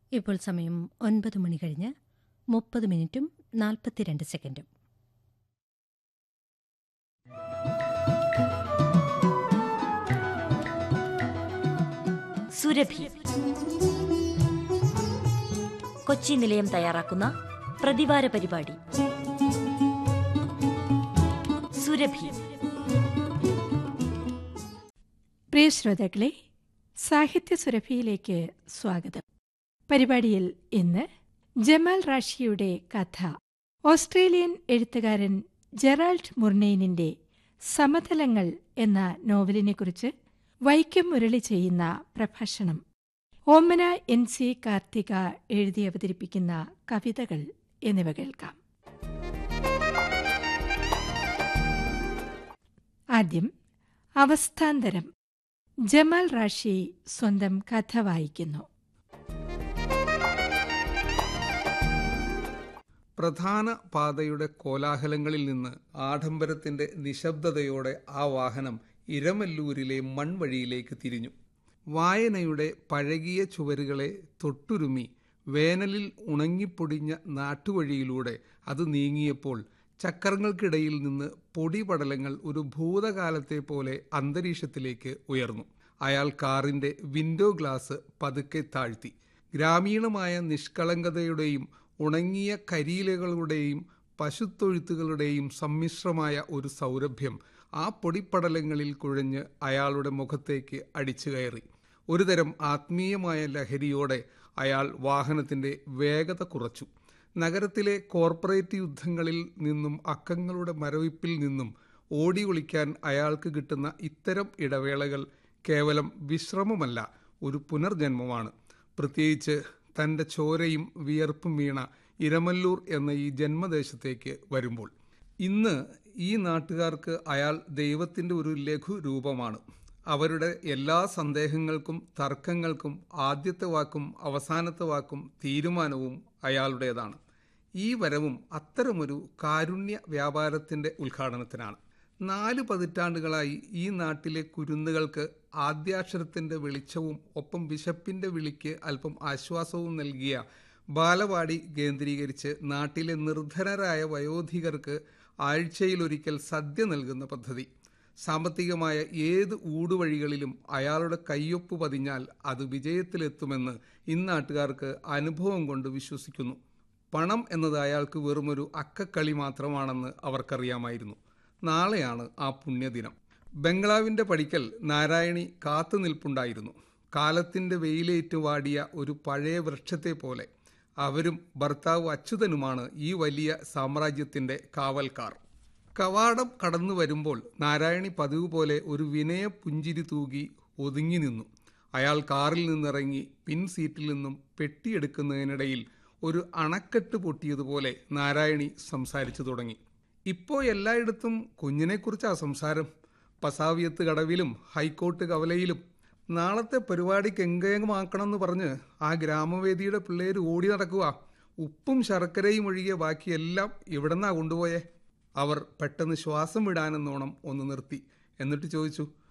ഇപ്പോൾ സമയം ഒൻപത് മണി കഴിഞ്ഞ് മുപ്പത് മിനിറ്റും നാൽപ്പത്തിരണ്ട് സെക്കൻഡും സുരഭി കൊച്ചി നിലയം തയ്യാറാക്കുന്ന പ്രതിവാര പരിപാടി സുരഭി പ്രിയ ശ്രോതാക്കളെ സാഹിത്യ സുരഭിയിലേക്ക് സ്വാഗതം പരിപാടിയിൽ ഇന്ന് ജമാൽ റാഷിയുടെ കഥ ഓസ്ട്രേലിയൻ എഴുത്തുകാരൻ ജെറാൾഡ് മുർനെയിനിന്റെ സമതലങ്ങൾ എന്ന നോവലിനെക്കുറിച്ച് വൈക്കം മുരളി ചെയ്യുന്ന പ്രഭാഷണം ഓമന എൻ സി കാർത്തിക എഴുതി അവതരിപ്പിക്കുന്ന കവിതകൾ എന്നിവ കേൾക്കാം ആദ്യം അവസ്ഥാന്തരം ജമാൽ റാഷി സ്വന്തം കഥ വായിക്കുന്നു പ്രധാന പാതയുടെ കോലാഹലങ്ങളിൽ നിന്ന് ആഡംബരത്തിന്റെ നിശബ്ദതയോടെ ആ വാഹനം ഇരമല്ലൂരിലെ മൺവഴിയിലേക്ക് തിരിഞ്ഞു വായനയുടെ പഴകിയ ചുവരുകളെ തൊട്ടുരുമി വേനലിൽ ഉണങ്ങിപ്പൊടിഞ്ഞ നാട്ടുവഴിയിലൂടെ അത് നീങ്ങിയപ്പോൾ ചക്രങ്ങൾക്കിടയിൽ നിന്ന് പൊടിപടലങ്ങൾ ഒരു ഭൂതകാലത്തെ പോലെ അന്തരീക്ഷത്തിലേക്ക് ഉയർന്നു അയാൾ കാറിന്റെ വിൻഡോ ഗ്ലാസ് പതുക്കെ താഴ്ത്തി ഗ്രാമീണമായ നിഷ്കളങ്കതയുടെയും ഉണങ്ങിയ കരിയിലകളുടെയും പശുത്തൊഴുത്തുകളുടെയും സമ്മിശ്രമായ ഒരു സൗരഭ്യം ആ പൊടിപ്പടലങ്ങളിൽ കുഴഞ്ഞ് അയാളുടെ മുഖത്തേക്ക് അടിച്ചു കയറി ഒരുതരം ആത്മീയമായ ലഹരിയോടെ അയാൾ വാഹനത്തിന്റെ വേഗത കുറച്ചു നഗരത്തിലെ കോർപ്പറേറ്റ് യുദ്ധങ്ങളിൽ നിന്നും അക്കങ്ങളുടെ മരവിപ്പിൽ നിന്നും ഓടി ഒളിക്കാൻ അയാൾക്ക് കിട്ടുന്ന ഇത്തരം ഇടവേളകൾ കേവലം വിശ്രമമല്ല ഒരു പുനർജന്മമാണ് പ്രത്യേകിച്ച് തൻ്റെ ചോരയും വിയർപ്പും വീണ ഇരമല്ലൂർ എന്ന ഈ ജന്മദേശത്തേക്ക് വരുമ്പോൾ ഇന്ന് ഈ നാട്ടുകാർക്ക് അയാൾ ദൈവത്തിൻ്റെ ഒരു ലഘു രൂപമാണ് അവരുടെ എല്ലാ സന്ദേഹങ്ങൾക്കും തർക്കങ്ങൾക്കും ആദ്യത്തെ വാക്കും അവസാനത്തെ വാക്കും തീരുമാനവും അയാളുടേതാണ് ഈ വരവും അത്തരമൊരു കാരുണ്യ വ്യാപാരത്തിൻ്റെ ഉദ്ഘാടനത്തിനാണ് നാല് പതിറ്റാണ്ടുകളായി ഈ നാട്ടിലെ കുരുന്നുകൾക്ക് ആദ്യാക്ഷരത്തിൻ്റെ വെളിച്ചവും ഒപ്പം വിശപ്പിൻ്റെ വിളിക്ക് അല്പം ആശ്വാസവും നൽകിയ ബാലവാടി കേന്ദ്രീകരിച്ച് നാട്ടിലെ നിർധനരായ വയോധികർക്ക് ആഴ്ചയിലൊരിക്കൽ സദ്യ നൽകുന്ന പദ്ധതി സാമ്പത്തികമായ ഏത് ഊടുവഴികളിലും അയാളുടെ കയ്യൊപ്പ് പതിഞ്ഞാൽ അത് വിജയത്തിലെത്തുമെന്ന് ഇന്നാട്ടുകാർക്ക് അനുഭവം കൊണ്ട് വിശ്വസിക്കുന്നു പണം എന്നത് അയാൾക്ക് വെറുമൊരു അക്കക്കളി മാത്രമാണെന്ന് അവർക്കറിയാമായിരുന്നു നാളെയാണ് ആ പുണ്യദിനം ബംഗ്ലാവിൻ്റെ പടിക്കൽ നാരായണി കാത്തു നിൽപ്പുണ്ടായിരുന്നു കാലത്തിൻ്റെ വെയിലേറ്റ് വാടിയ ഒരു പഴയ വൃക്ഷത്തെ പോലെ അവരും ഭർത്താവ് അച്യുതനുമാണ് ഈ വലിയ സാമ്രാജ്യത്തിൻ്റെ കാവൽക്കാർ കവാടം കടന്നു വരുമ്പോൾ നാരായണി പതിവ് പോലെ ഒരു വിനയ പുഞ്ചിരി തൂകി ഒതുങ്ങി നിന്നു അയാൾ കാറിൽ നിന്നിറങ്ങി പിൻ സീറ്റിൽ നിന്നും പെട്ടിയെടുക്കുന്നതിനിടയിൽ ഒരു അണക്കെട്ട് പൊട്ടിയതുപോലെ നാരായണി സംസാരിച്ചു തുടങ്ങി ഇപ്പോൾ എല്ലായിടത്തും കുഞ്ഞിനെക്കുറിച്ചാ സംസാരം പസാവിയത്ത് കടവിലും ഹൈക്കോർട്ട് കവലയിലും നാളത്തെ പരിപാടിക്ക് എങ്കേങ്ങമാക്കണമെന്ന് പറഞ്ഞ് ആ ഗ്രാമവേദിയുടെ പിള്ളേർ ഓടി നടക്കുക ഉപ്പും ശർക്കരയും ഒഴികെ ബാക്കിയെല്ലാം ഇവിടെന്നാ കൊണ്ടുപോയേ അവർ പെട്ടെന്ന് ശ്വാസം വിടാനെന്നോണം ഒന്ന് നിർത്തി എന്നിട്ട് ചോദിച്ചു